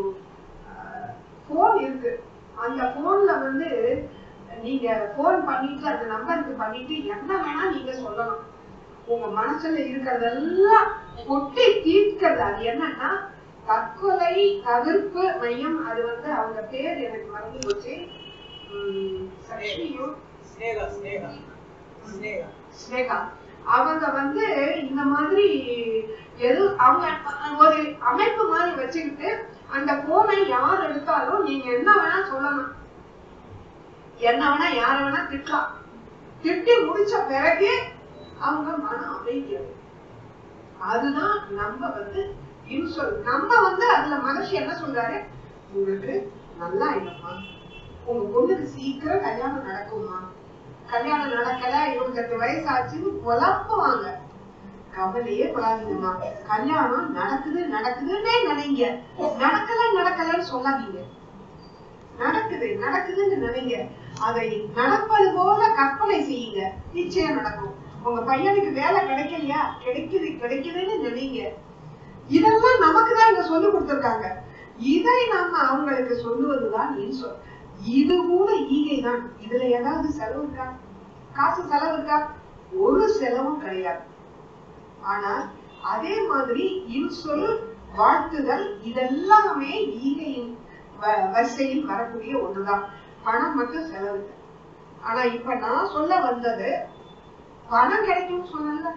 போன் இருக்கு அந்த போன்ல வந்து நீங்க போன் பண்ணிட்டு அந்த நம்பருக்கு பண்ணிட்டு என்ன வேணா நீங்க சொல்லலாம் உங்க மனசுல இருக்கிறதெல்லாம் கொட்டி தீர்க்கிறது அது என்னன்னா தற்கொலை தவிர்ப்பு மையம் அது வந்து அவங்க பேர் எனக்கு மறந்து போச்சு உம், சக்தியும் ஸ்னேகா ஸ்னேகா ஸ்னேகா ஸ்னேகா அவங்க வந்து இந்த மாதிரி எது அவங்க ஒரு அமைப்பு மாதிரி வச்சுக்கிட்டு அந்த போனை யார் எடுத்தாலும் நீங்க என்ன வேணா சொல்லலாம் என்ன வேணா யார வேணா திட்டலாம் திட்டி முடிச்ச பிறகு அவங்க மன அமைதியம் அதுதான் நம்ம வந்து இன்சொல் நம்ம வந்து அதுல மகர்ஷி என்ன சொல்றாரு உங்களுக்கு நல்லா இல்லம்மா உங்க பொண்ணுக்கு சீக்கிரம் கல்யாணம் நடக்குமா கல்யாணம் நடக்கல இருபத்தெட்டு வயசு ஆச்சுன்னு புலம்புவாங்க கவலையே படாதீங்கம்மா கல்யாணம் நடக்குது நடக்குதுன்னே நினைங்க நடக்கல நடக்கலன்னு சொல்லாதீங்க நடக்குது நடக்குதுன்னு நினைங்க அதை நடப்பது போல கற்பனை செய்யுங்க நிச்சயம் நடக்கும் உங்க பையனுக்கு வேலை கிடைக்கலையா கிடைக்குது கிடைக்குதுன்னு நினைங்க இதெல்லாம் நமக்கு தான் இங்க சொல்லி கொடுத்திருக்காங்க இதை நாம அவங்களுக்கு சொல்லுவதுதான் இன்சொல் இது கூட ஈகை தான் இதுல ஏதாவது செலவு இருக்கா காசு செலவு இருக்கா ஒரு செலவும் கிடையாது ஆனால் அதே மாதிரி இன்சொல் வாழ்த்துதல் இதெல்லாமே ஈகையின் வ- வரிசையில் வரக்கூடிய ஒன்றுதான் பணம் மட்டும் செலவு இல்லை. ஆனா இப்ப நான் சொல்ல வந்தது பணம் கிடைக்கும்னு சொன்னேன்ல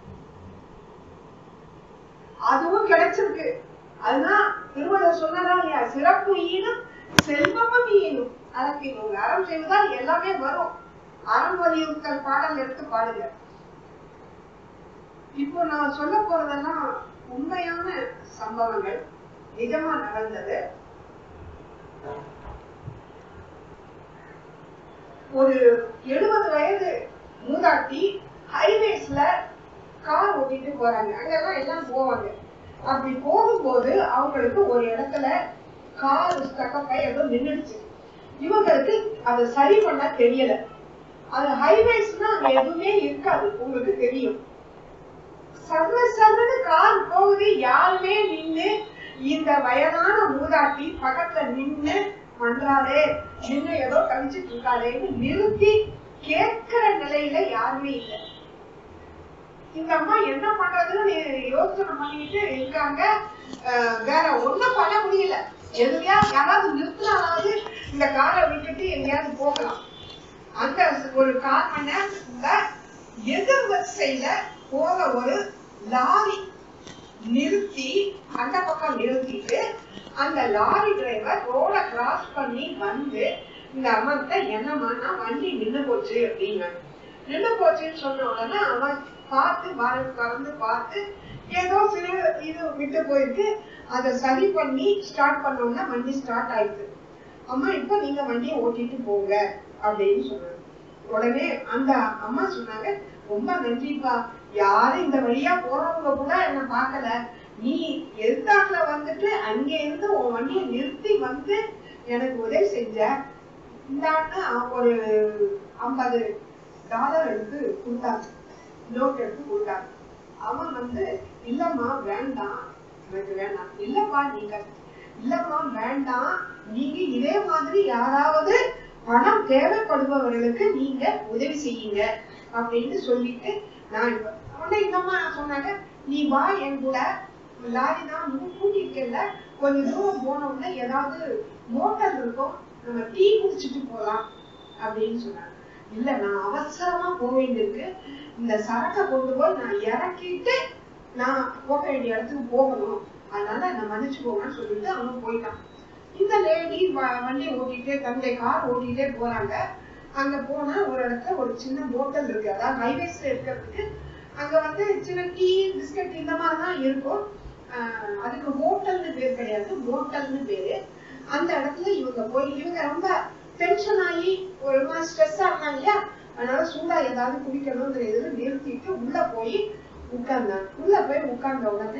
அதுவும் கிடைச்சிருக்கு அதுதான் திருவள்ளுவர் சொன்னதா இல்லையா சிறப்பு ஈனும் செல்வமும் ஈனும் அதற்கு அறம் செய்வதால் எல்லாமே வரும் அறம் வலியுறுத்தல் பாடல் எடுத்து பாடுங்க இப்போ நான் சொல்ல போறதெல்லாம் உண்மையான சம்பவங்கள் நிஜமா நடந்தது ஒரு எழுபது வயது மூதாட்டி ஹைவேஸ்ல கார் ஓட்டிட்டு போறாங்க அங்கெல்லாம் எல்லாம் போவாங்க அப்படி போகும்போது அவங்களுக்கு ஒரு இடத்துல கார் ஸ்டக்கப்பை ஏதோ நின்னுடுச்சு இவங்களுக்கு அதை சரி பண்ண தெரியல அது ஹைவேஸ்னா அங்க எதுவுமே இருக்காது உங்களுக்கு தெரியும் சர்வ சர்வன்னு கார் போகுது யாருமே நின்னு இந்த வயதான மூதாட்டி பக்கத்துல நின்னு பண்றாளே நின்னு ஏதோ கழிச்சிட்டு இருக்காளேன்னு நிறுத்தி கேட்கிற நிலையில யாருமே இல்லை இந்த அம்மா என்ன பண்றதுன்னு யோசனை பண்ணிட்டு இருக்காங்க அஹ் வேற ஒண்ணும் பண்ண முடியல எதுலையா யாராவது நிறுத்தினாலாவது இந்த காரை விட்டுட்டு எங்கேயாவது போகலாம் அந்த ஒரு கால் மணி நேரத்துக்குள்ள எதிர் வரிசையில போற ஒரு லாரி நிறுத்தி அந்த பக்கம் நிறுத்திட்டு அந்த லாரி டிரைவர் ரோட கிராஸ் பண்ணி வந்து இந்த அம்மாட்ட என்னம்மா வண்டி நின்னு போச்சு அப்படின்னா நின்னு போச்சுன்னு சொன்ன உடனே அவன் பார்த்து வாரம் கறந்து பார்த்து ஏதோ சில இது விட்டு போயிருக்கு அதை சரி பண்ணி ஸ்டார்ட் பண்ணோம்னா வண்டி ஸ்டார்ட் ஆயிடுது அம்மா இப்ப நீங்க வண்டியை ஓட்டிட்டு போங்க அப்படின்னு சொன்னாங்க உடனே அந்த அம்மா சொன்னாங்க ரொம்ப நன்றிப்பா யாரும் இந்த வழியா போறவங்க கூட என்ன பார்க்கல நீ எதிர்த்தாப்புல வந்துட்டு அங்க இருந்து உன் வண்டியை நிறுத்தி வந்து எனக்கு உதவி செஞ்ச இந்தான்னு ஒரு ஐம்பது டாலர் எடுத்து கொடுத்தாங்க நோட் எடுத்து கொடுத்தாங்க அவன் வந்து இல்லம்மா வேண்டாம் எனக்கு வேண்டாம் இல்லப்பா நீங்க இல்லம்மா வேண்டாம் நீங்க இதே மாதிரி யாராவது பணம் தேவைப்படுபவர்களுக்கு நீங்க உதவி செய்யுங்க அப்படின்னு சொல்லிட்டு நான் இப்ப உடனே இந்த அம்மா சொன்னாங்க நீ வா என் கூட லாரி தான் கூட்டிருக்கல கொஞ்ச தூரம் போனோம்னா ஏதாவது மோட்டர் இருக்கும் நம்ம டீ குடிச்சிட்டு போலாம் அப்படின்னு சொன்னாங்க இல்ல நான் அவசரமா போக வேண்டியிருக்கு இந்த சரக்கை கொண்டு போய் நான் இறக்கிட்டு நான் போக வேண்டிய இடத்துக்கு போகணும் அதனால நான் மன்னிச்சுக்கோங்கன்னு சொல்லிட்டு அவன் போயிட்டான் இந்த லேடி வண்டி ஓட்டிட்டே தன்னுடைய கார் ஓட்டிட்டே போறாங்க அங்க போனா ஒரு இடத்துல ஒரு சின்ன போட்டல் இருக்கு அதாவது ஹைவேஸ்ல இருக்கிறதுக்கு அங்க வந்து சின்ன டீ பிஸ்கட் இந்த மாதிரி தான் இருக்கும் ஆஹ் அதுக்கு ஹோட்டல்னு பேர் கிடையாது மோட்டல்னு பேரு அந்த இடத்துல இவங்க போய் இவங்க ரொம்ப டென்ஷன் ஆகி ஒரு மாதிரி ஸ்ட்ரெஸ்ஸா இருந்தாங்க இல்லையா அதனால சூடா ஏதாவது குடிக்கணுங்கிற இதுல நிறுத்திட்டு உள்ள போய் உட்கார்ந்தாங்க உள்ள போய் உட்கார்ந்த உடனே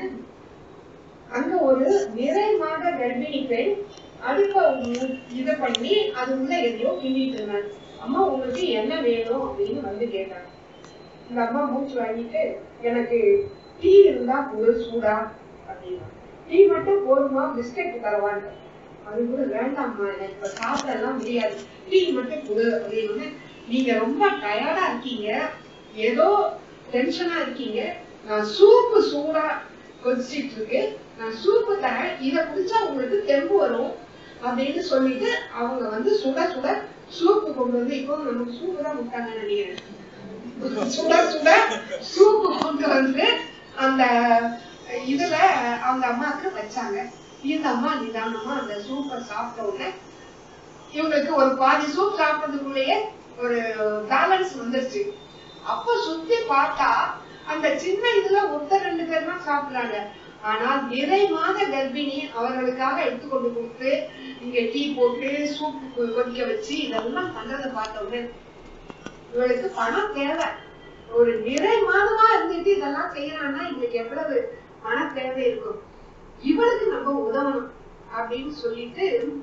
அங்க ஒரு நிறை மாத கர்ப்பிணி பெண் அடுப்ப இத பண்ணி அது உள்ள எதையோ கிண்டிட்டு இருந்தாங்க அம்மா உங்களுக்கு என்ன வேணும் அப்படின்னு வந்து கேட்டாங்க இந்த அம்மா மூச்சு வாங்கிட்டு எனக்கு டீ இருந்தா கொடு சூடா அப்படின்னா டீ மட்டும் போதுமா பிஸ்கட் தரவான்னு அது கூட வேண்டாம்மா எனக்கு இப்ப சாப்பிடலாம் முடியாது டீ மட்டும் கொடு அப்படின்னு நீங்க ரொம்ப டயர்டா இருக்கீங்க ஏதோ டென்ஷனா இருக்கீங்க நான் சூப்பு சூடா கொதிச்சிட்டு இருக்கு நான் சூப்பு தரேன் இத குடிச்சா உங்களுக்கு தெம்பு வரும் அப்படின்னு சொல்லிட்டு அவங்க வந்து சுட சுட சூப்பு கொண்டு வந்து இப்போ நமக்கு சூப்பு தான் விட்டாங்க நினைக்கிறேன் சுட சுட சூப்பு கொண்டு வந்து அந்த இதுல அந்த அம்மாக்கு வச்சாங்க இந்த அம்மா நிதானமா அந்த சூப்பை சாப்பிட்ட உடனே இவங்களுக்கு ஒரு பாதி சூப் சாப்பிட்டதுக்குள்ளேயே ஒரு பேலன்ஸ் வந்துருச்சு அப்ப சுத்தி பார்த்தா அந்த சின்ன இதுல ஒருத்தர் ரெண்டு பேர் தான் சாப்பிடுறாங்க ஆனால் நிறை மாத கர்ப்பிணி அவர்களுக்காக எடுத்து கொண்டு கொடுத்து இங்க டீ போட்டு சூப் கொதிக்க வச்சு இதெல்லாம் பண்றதை பார்த்த உடனே இவளுக்கு பணம் தேவை ஒரு நிறை மாதமா இருந்துட்டு இதெல்லாம் செய்யறான்னா இவளுக்கு எவ்வளவு பண தேவை இருக்கும் இவளுக்கு நம்ம உதவணும் அப்படின்னு சொல்லிட்டு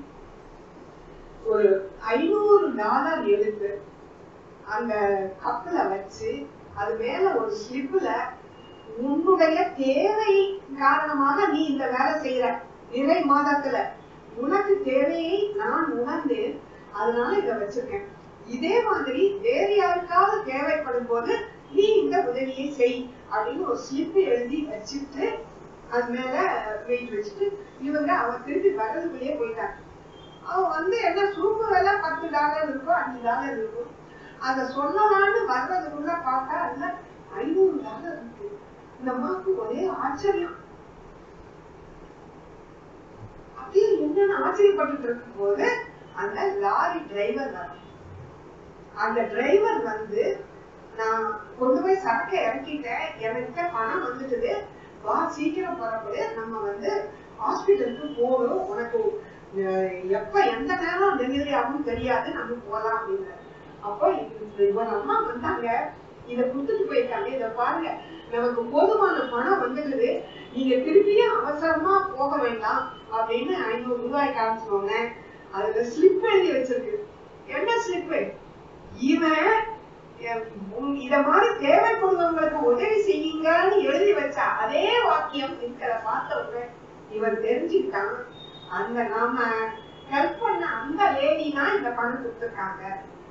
ஒரு ஐநூறு டாலர் எடுத்து அந்த கப்புல வச்சு அது மேல ஒரு ஸ்லிப்ல உன்னுடைய தேவை காரணமாக நீ இந்த வேலை செய்யற நிறை மாதத்துல உனக்கு தேவையை நான் உணர்ந்தேன் அதனால இத வச்சிருக்கேன் இதே மாதிரி வேற யாருக்காவது தேவைப்படும் போது நீ இந்த உதவியை செய் அப்படின்னு ஒரு ஸ்லிப் எழுதி வச்சுட்டு அது மேல வெயிட் வச்சுட்டு இவங்க அவ திருப்பி வர்றதுக்குள்ளேயே போயிட்டாங்க அவ வந்து என்ன சூப்பு விலை பத்து டாலர் இருக்கும் அஞ்சு டாலர் இருக்கும் அத சொல்லலாம்னு வர்றதுக்குள்ள பார்த்தா அதுல ஐநூறு டாலர் இருக்கு இந்த அம்மாவுக்கு ஒரே ஆச்சரியம் அப்படியே என்னன்னு ஆச்சரியப்பட்டு இருக்கும் போது அந்த லாரி டிரைவர் வர அந்த டிரைவர் வந்து நான் கொண்டு போய் சரக்கை இறக்கிட்டேன் என்கிட்ட பணம் வந்துட்டுது வா சீக்கிரம் புறப்படு நம்ம வந்து ஹாஸ்பிட்டலுக்கு போகணும் உனக்கு அஹ், எப்ப எந்த நேரம் டெலிவரி ஆகும் தெரியாது நம்ம போலாம் அப்படின்னு அப்போ இது- இவர் அம்மா வந்தாங்க இத கொடுத்துட்டு போயிருக்காங்க இத பாருங்க நமக்கு போதுமான பணம் வந்துடுது நீங்க திருப்பியும் அவசரமா போக வேண்டாம் அப்படின்னு ஐநூறு ரூபாய் காமிச்சோங்க அதுல ஸ்லிப் எழுதி வச்சிருக்கு என்ன ஸ்லிப் இவன் எம், உம், இத மாதிரி தேவைப்படுறவங்களுக்கு உதவி செய்யுங்கன்னு எழுதி வச்சா அதே வாக்கியம் இருக்கிற பார்த்தவங்க இவர் தெரிஞ்சுக்கிட்டான் அந்த நாம ஹெல்ப் பண்ண அந்த லேடி தான் இந்த பணம் கொடுத்துருக்காங்க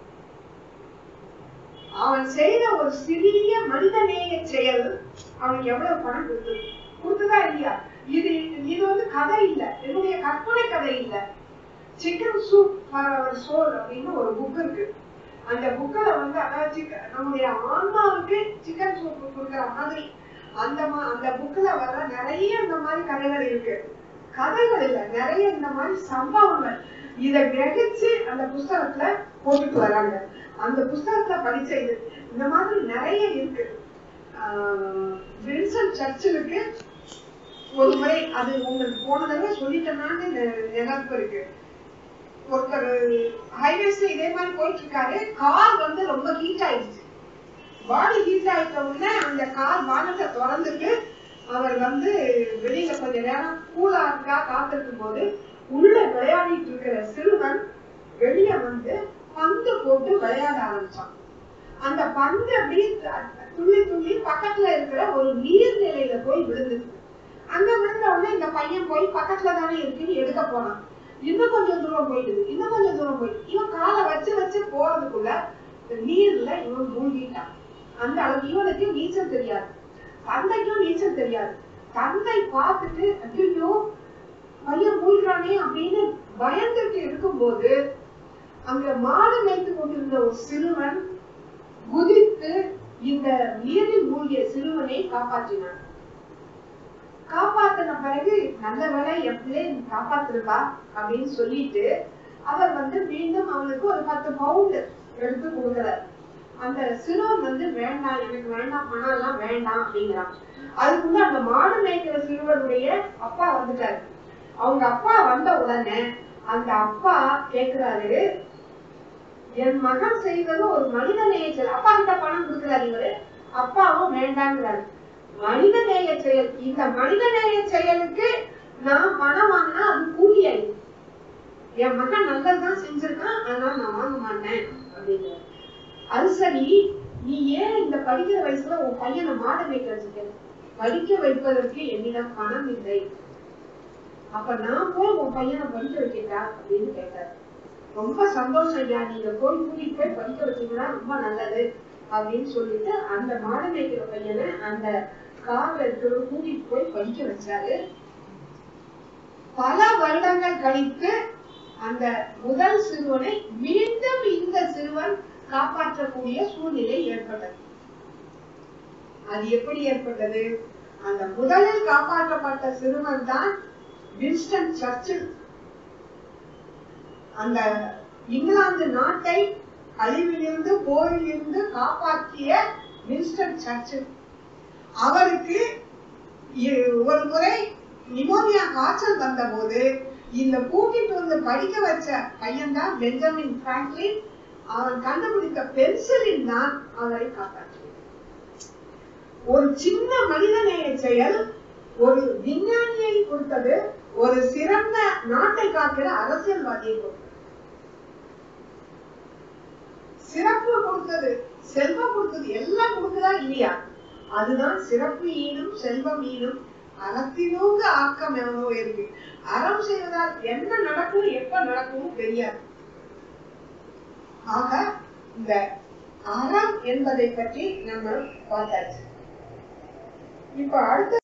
அவன் செய்த ஒரு சிறிய மனிதநேய செயல் அவனுக்கு எவ்வளவு பணம் கொடுத்தது கொடுத்ததா இல்லையா இது இது வந்து கதை இல்ல என்னுடைய கற்பனை கதை இல்ல சிக்கன் சூப் சோல் அப்படின்னு ஒரு புக் இருக்கு அந்த புக்ல வந்து அதாவது chicken- நம்முடைய ஆன்மாவுக்கு சிக்கன் சூப் கொடுக்குற மாதிரி அந்த மா- அந்த புக்ல வர நிறைய இந்த மாதிரி கதைகள் இருக்கு கதைகள் இல்ல நிறைய இந்த மாதிரி சம்பவங்கள் இத கிரகிச்சு அந்த புஸ்தகத்துல போட்டுட்டு வராங்க அந்த புஸ்தகத்துல படிச்ச இது இந்த மாதிரி நிறைய இருக்கு ஆஹ் வின்சன் சர்ச்சிலுக்கு ஒரு முறை அது உங்களுக்கு போன தடவை சொல்லிட்டேனான்னு நெ- நினைப்பு இருக்கு ஒருத்தர் ஹைவேஸ்ல இதே மாதிரி போயிட்டு இருக்காரு கார் வந்து ரொம்ப ஹீட் ஆயிடுச்சு பாடி ஹீட் ஆயிட்ட உடனே அந்த கார் வானத்தை திறந்துட்டு அவர் வந்து வெளியில கொஞ்ச நேரம் கூலா இருக்கா காத்திருக்கும் போது உள்ள விளையாடிட்டு இருக்கிற சிறுவன் வெளிய வந்து பந்து போட்டு விளையாட ஆரம்பிச்சான் அந்த பந்து அப்படியே த- துள்ளி துள்ளி பக்கத்துல இருக்கிற ஒரு நீர்நிலையில போய் விழுந்துச்சு அங்க விழுந்த உடனே இந்த பையன் போய் பக்கத்துல தானே இருக்குன்னு எடுக்க போனான் இன்னும் கொஞ்சம் தூரம் போயிடுது இன்னும் கொஞ்சம் தூரம் போயிடுது இவன் காலை வச்சு வச்சு போறதுக்குள்ள இந்த நீர்ல இவன் மூழ்கிட்டான் அந்த அளவுக்கு இவனுக்கு நீச்சல் தெரியாது தந்தைக்கும் நீச்சல் தெரியாது தந்தை பார்த்துட்டு ஐயோ பையன் மூழ்கிறானே அப்படின்னு பயந்துட்டு இருக்கும்போது அங்க மாடு மேய்த்து கொண்டிருந்த ஒரு சிறுவன் குதித்து இந்த நீரில் மூழ்கிய சிறுவனை காப்பாற்றினான் காப்பாத்தின பிறகு நல்ல வேலை என் பிள்ளை நீ காப்பாத்திருப்பா அப்படின்னு சொல்லிட்டு அவர் வந்து மீண்டும் அவனுக்கு ஒரு பத்து பவுண்ட் எடுத்து கொடுக்குறார் அந்த சிறுவன் வந்து வேண்டாம் எனக்கு வேண்டாம் பணம் எல்லாம் வேண்டாம் அப்படிங்கிறான் அதுக்குள்ள அந்த மாடு மேய்க்கிற சிறுவனுடைய அப்பா வந்துட்டாரு அவங்க அப்பா வந்த உடனே அந்த அப்பா கேக்குறாரு என் மகன் செய்தது ஒரு மனித நேயச்சல் அப்பா கிட்ட பணம் கொடுக்குறாரு இவரு அப்பாவும் வேண்டாங்கிறாரு மனித நேய செயல் இந்த மனித நேய செயலுக்கு நான் பணம் வாங்கினா அது கூலி ஆயிடும் என் மகன் நல்லதுதான் செஞ்சிருக்கான் அதனால நான் வாங்க மாட்டேன் அப்படிங்கிறாரு அது சரி நீ ஏன் இந்த படிக்கிற வயசுல உன் பையனை மாட வைக்க வச்சுக்க படிக்க வைப்பதற்கு என்னிடம் பணம் இல்லை அப்ப நான் போய் உன் பையனை படிக்க வைக்கட்டா அப்படின்னு கேட்டாரு ரொம்ப சந்தோஷம் ஐயா நீங்க போய் கூட்டிட்டு போய் படிக்க வச்சீங்கன்னா ரொம்ப நல்லது அப்படின்னு சொல்லிட்டு அந்த மாடு மேய்க்கிற பையனை அந்த கார்ல இருக்கிற கூட்டிட்டு போய் படிக்க வச்சாரு பல வருடங்கள் கழித்து அந்த முதல் சிறுவனை மீண்டும் இந்த சிறுவன் காப்பாற்றக்கூடிய சூழ்நிலை ஏற்பட்டது அது எப்படி ஏற்பட்டது அந்த முதலில் காப்பாற்றப்பட்ட சிறுவன் தான் வின்ஸ்டன் சர்ச்சில் அந்த இங்கிலாந்து நாட்டை அழிவிலிருந்து போரிலிருந்து காப்பாற்றிய வின்ஸ்டன் சர்ச்சில் அவருக்கு இ- ஒரு முறை நிமோனியா காய்ச்சல் வந்தபோது இந்த கூட்டிட்டு வந்து படிக்க வச்ச பையன் தான் பெஞ்சமின் பிராங்க்லின் அவன் கண்டுபிடித்த பென்சிலின் தான் அவரை காப்பாற்றியது ஒரு சின்ன மனிதநேய செயல் ஒரு விஞ்ஞானியை கொடுத்தது ஒரு சிறந்த நாட்டை காக்கிற அரசியல்வாதியை கொடுத்தது சிறப்பு கொடுத்தது செல்வம் கொடுத்தது எல்லாம் கொடுக்குதா இல்லையா அதுதான் சிறப்பு ஈனும் செல்வம் ஈனும் அறத்தினோங்க ஆக்கம் எவ்வளோ இருக்கு அறம் செய்வதால் என்ன நடக்கும் எப்ப நடக்கும் தெரியாது ஆக இந்த அறம் என்பதை பற்றி நம்ம பார்த்தாச்சு இப்ப அடுத்த